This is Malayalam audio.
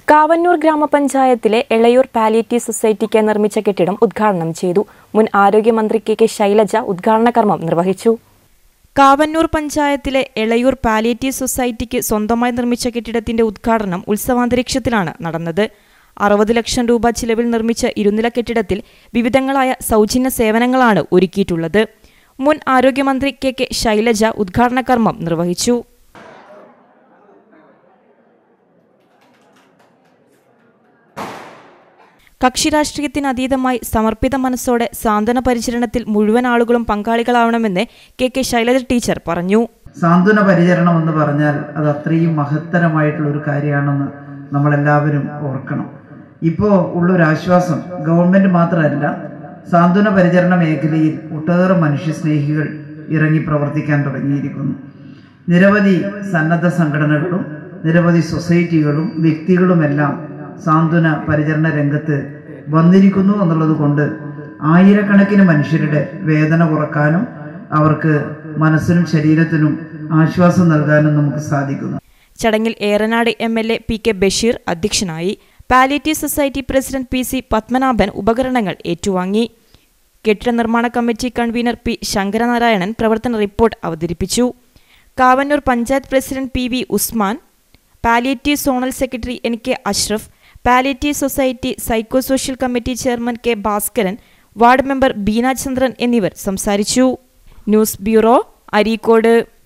കാവന്നൂർ ഗ്രാമപഞ്ചായത്തിലെ എളയൂർ പാലിയേറ്റീവ് സൊസൈറ്റിക്ക് നിർമ്മിച്ച കെട്ടിടം ഉദ്ഘാടനം ചെയ്തു മുൻ ആരോഗ്യമന്ത്രി കെ കെ ശൈലജ ഉദ്ഘാടന കർമ്മം നിർവഹിച്ചു കാവന്നൂർ പഞ്ചായത്തിലെ എളയൂർ പാലിയേറ്റീവ് സൊസൈറ്റിക്ക് സ്വന്തമായി നിർമ്മിച്ച കെട്ടിടത്തിന്റെ ഉദ്ഘാടനം ഉത്സവാന്തരീക്ഷത്തിലാണ് നടന്നത് അറുപത് ലക്ഷം രൂപ ചിലവിൽ നിർമ്മിച്ച ഇരുനില കെട്ടിടത്തിൽ വിവിധങ്ങളായ സൗജന്യ സേവനങ്ങളാണ് ഒരുക്കിയിട്ടുള്ളത് മുൻ ആരോഗ്യമന്ത്രി കെ കെ ശൈലജ ഉദ്ഘാടന കർമ്മം നിർവഹിച്ചു കക്ഷി രാഷ്ട്രീയത്തിന് അതീതമായി സമർപ്പിത മനസ്സോടെ സാന്ത്വന പരിചരണത്തിൽ മുഴുവൻ ആളുകളും പങ്കാളികളാവണമെന്ന് കെ കെ ശൈലജ ടീച്ചർ പറഞ്ഞു സാന്ത്വന പരിചരണം എന്ന് പറഞ്ഞാൽ അത് അത്രയും മഹത്തരമായിട്ടുള്ള ഒരു കാര്യമാണെന്ന് നമ്മളെല്ലാവരും ഓർക്കണം ഇപ്പോൾ ഉള്ളൊരു ആശ്വാസം ഗവൺമെന്റ് മാത്രമല്ല സാന്ത്വന പരിചരണ മേഖലയിൽ ഒട്ടേറെ മനുഷ്യസ്നേഹികൾ ഇറങ്ങി പ്രവർത്തിക്കാൻ തുടങ്ങിയിരിക്കുന്നു നിരവധി സന്നദ്ധ സംഘടനകളും നിരവധി സൊസൈറ്റികളും വ്യക്തികളുമെല്ലാം സാന്ത്വന പരിചരണ രംഗത്ത് വന്നിരിക്കുന്നു എന്നുള്ളത് കൊണ്ട് ആയിരക്കണക്കിന് മനുഷ്യരുടെ വേദന കുറക്കാനും അവർക്ക് മനസ്സിനും ശരീരത്തിനും ആശ്വാസം നൽകാനും നമുക്ക് സാധിക്കുന്നു ചടങ്ങിൽ Eranad M L A P K Basheer അധ്യക്ഷനായി palliative society president P C Padmanabhan ഉപകരണങ്ങൾ ഏറ്റുവാങ്ങി കെട്ടിട നിർമ്മാണ കമ്മിറ്റി കൺവീനർ പി ശങ്കരനാരായണൻ പ്രവർത്തന റിപ്പോർട്ട് അവതരിപ്പിച്ചു Kavannur panchayat president P V Usman palliative zonal secretary N K Ashraf palliative society psycho social committee chairman K Bhaskaran ward member Beena Chandran എന്നിവർ സംസാരിച്ചു ന്യൂസ് ബ്യൂറോ അരീക്കോട്